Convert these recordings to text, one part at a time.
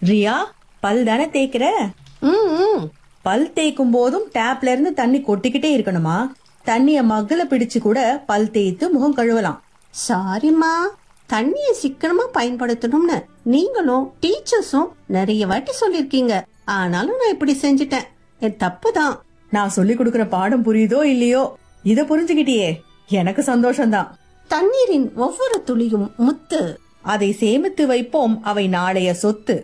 ரியா பல் தானே தேய்க்கிற ம் ம். பல் தேய்க்கும் போதும் டேப்ல இருந்து தண்ணி கொட்டிக்கிட்டே இருக்கணுமா தண்ணிய மக்குல பிடிச்சு கூட பல் தேய்த்து முகம் கழுவலாம் சாரிம்மா தண்ணியை சிக்கனமா பயன்படுத்தணும்னு நீங்களும் டீச்சர்ஸும் நிறைய வாட்டி சொல்லிருக்கீங்க ஆனாலும் நான் இப்படி செஞ்சிட்டேன் என் தப்பு தான் நான் சொல்லி கொடுக்கிற பாடம் புரியுதோ இல்லையோ இத புரிஞ்சுக்கிட்டியே எனக்கு சந்தோஷம்தான் தண்ணீரின் ஒவ்வொரு துளியும் முத்து அதை சேமித்து வைப்போம் அவை நாளைய சொத்து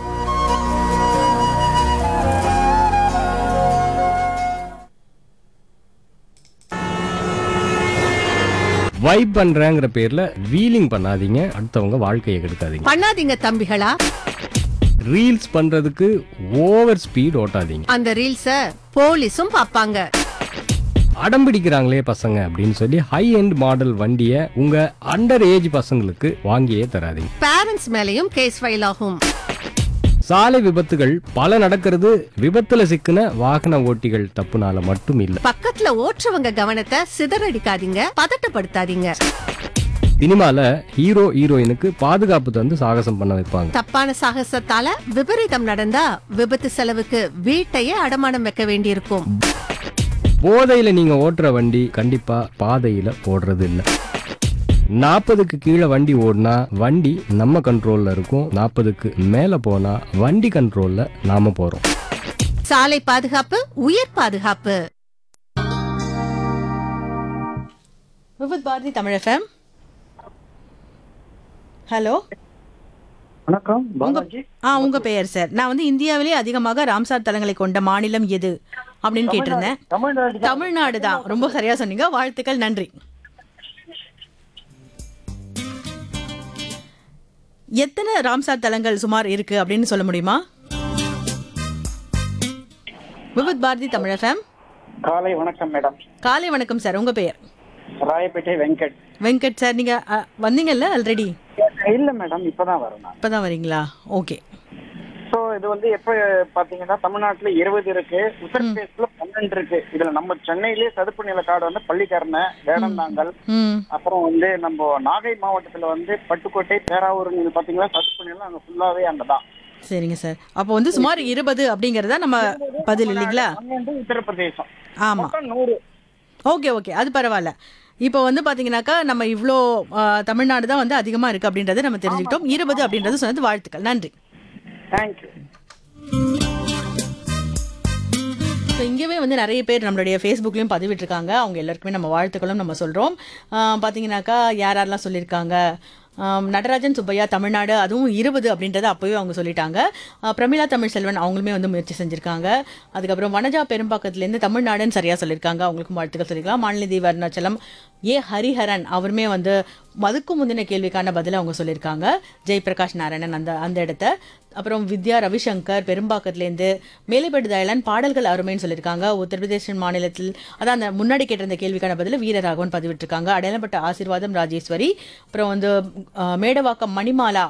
வைப் பண்றேங்கிற பேர்ல வீலிங் பண்ணாதீங்க அடுத்தவங்க வாழ்க்கையை கெடுக்காதீங்க பண்ணாதீங்க தம்பிகளா ரீல்ஸ் பண்றதுக்கு ஓவர் ஸ்பீட் ஓட்டாதீங்க அந்த ரீல்ஸ போலீஸும் பாப்பாங்க அடம் பிடிக்கிறாங்களே பசங்க அப்படின்னு சொல்லி ஹை எண்ட் மாடல் வண்டியை உங்க அண்டர் ஏஜ் பசங்களுக்கு வாங்கியே தராதீங்க பேரண்ட்ஸ் மேலயும் கேஸ் ஃபைல் ஆகும் சாலை விபத்துகள் பல நடக்கிறது விபத்துல சிக்கின வாகன ஓட்டிகள் தப்புனால மட்டும் இல்ல பக்கத்துல ஓட்டுறவங்க கவனத்தை சிதறடிக்காதீங்க பதட்டப்படுத்தாதீங்க சினிமால ஹீரோ ஹீரோயினுக்கு பாதுகாப்பு தந்து சாகசம் பண்ண வைப்பாங்க தப்பான சாகசத்தால விபரீதம் நடந்தா விபத்து செலவுக்கு வீட்டையே அடமானம் வைக்க வேண்டியிருக்கும் போதையில நீங்க ஓட்டுற வண்டி கண்டிப்பா பாதையில ஓடுறது இல்ல நாற்பதுக்கு கீழே வண்டி ஓடினா வண்டி நம்ம கண்ட்ரோல்ல இருக்கும் நாற்பதுக்கு மேல போனா வண்டி கண்ட்ரோல்ல நாம போறோம் சாலை பாதுகாப்பு உயிர் பாதுகாப்பு விபத் பாரதி தமிழ் எஃப்எம் ஹலோ வணக்கம் உங்க பாலாஜி ஆ உங்க பெயர் சார் நான் வந்து இந்தியாவிலே அதிகமாக ராம்சார் தலங்களை கொண்ட மாநிலம் எது அப்படின்னு கேட்டிருந்தேன் தமிழ்நாடு தான். தமிழ்நாடு தான் ரொம்ப சரியா சொன்னீங்க வாழ்த்துக்கள் நன்றி எத்தனை ராம்சார் தலங்கள் சுமார் இருக்கு அப்படின்னு சொல்ல முடியுமா விபத் பாரதி தமிழ் எஃப்எம் காலை வணக்கம் மேடம் காலை வணக்கம் சார் உங்க பெயர் ராயப்பேட்டை வெங்கட் வெங்கட் சார் நீங்க அ, வந்தீங்கல்ல ஆல்ரெடி இல்ல மேடம் இப்பதான் வரும் நான் இப்பதான் வரீங்களா ஓகே சோ இது வந்து எப்ப பாத்தீங்கன்னா தமிழ்நாட்டுல இருபது இருக்கு உத்தரப்பிரதேசத்துல பன்னெண்டு இருக்கு இதுல நம்ம சென்னையிலேயே சதுப்பு நில காடு வந்து பள்ளிக்கரணை வேடந்தாங்கல் ம் அப்புறம் வந்து நம்ம நாகை மாவட்டத்துல வந்து பட்டுக்கோட்டை பேராவூர் நீங்க பாத்தீங்கன்னா சதுப்பு நிலம் அங்க ஃபுல்லாவே அங்கதான் சரிங்க சார் அப்போ வந்து சுமார் இருபது அப்படிங்கறதா நம்ம பதில் இல்லைங்களா பன்னெண்டு உத்தரப்பிரதேசம் ஆமா மொத்தம் நூறு ஓகே ஓகே அது பரவாயில்ல இப்போ வந்து பாத்தீங்கன்னாக்கா நம்ம இவ்வளோ ஆ, தமிழ்நாடு தான் வந்து அதிகமா இருக்கு அப்படின்றத நம்ம தெரிஞ்சுக்கிட்டோம் இருபது அப்படின்றது சொன்னது வாழ்த்துக்கள் நன்றி தேங்க்யூ ஸோ இங்கேவே வந்து நிறைய பேர் நம்மளுடைய ஃபேஸ்புக்லேயும் பதிவிட்டிருக்காங்க அவங்க எல்லாருக்குமே நம்ம வாழ்த்துக்களும் நம்ம சொல்கிறோம் பார்த்தீங்கன்னாக்கா யார் யாரெல்லாம் சொல்லியிருக்காங்க ஆம், நடராஜன் சுப்பையா தமிழ்நாடு அதுவும் இருபது அப்படின்றத அப்போவே அவங்க சொல்லிட்டாங்க ஆ, பிரமிளா தமிழ் செல்வன் அவங்களுமே வந்து முயற்சி செஞ்சுருக்காங்க அதுக்கப்புறம் வனஜா பெரும்பாக்கத்துலேருந்து தமிழ்நாடுன்னு சரியாக சொல்லியிருக்காங்க அவங்களுக்கும் வாழ்த்துக்கள் சொல்லிக்கலாம் மாநிலதி அருணாச்சலம் ஏ ஹரிஹரன் அவருமே வந்து மதுக்கு முந்தின கேள்விக்கான பதிலை அவங்க சொல்லியிருக்காங்க ஜெயபிரகாஷ் நாராயணன் அந்த அந்த இடத்த அப்புறம் வித்யா ரவிசங்கர் பெரும்பாக்கத்துலேருந்து மேலைப்பட்டு தயலான் பாடல்கள் அருமைன்னு சொல்லியிருக்காங்க உத்தரப்பிரதேச மாநிலத்தில் அதான் அந்த முன்னாடி கேட்டிருந்த கேள்விக்கான பதில வீரராகவன் பதிவிட்டிருக்காங்க அடையாளப்பட்ட ஆசீர்வாதம் ராஜேஸ்வரி அப்புறம் வந்து அஹ், மேடவாக்கம் மணிமாலா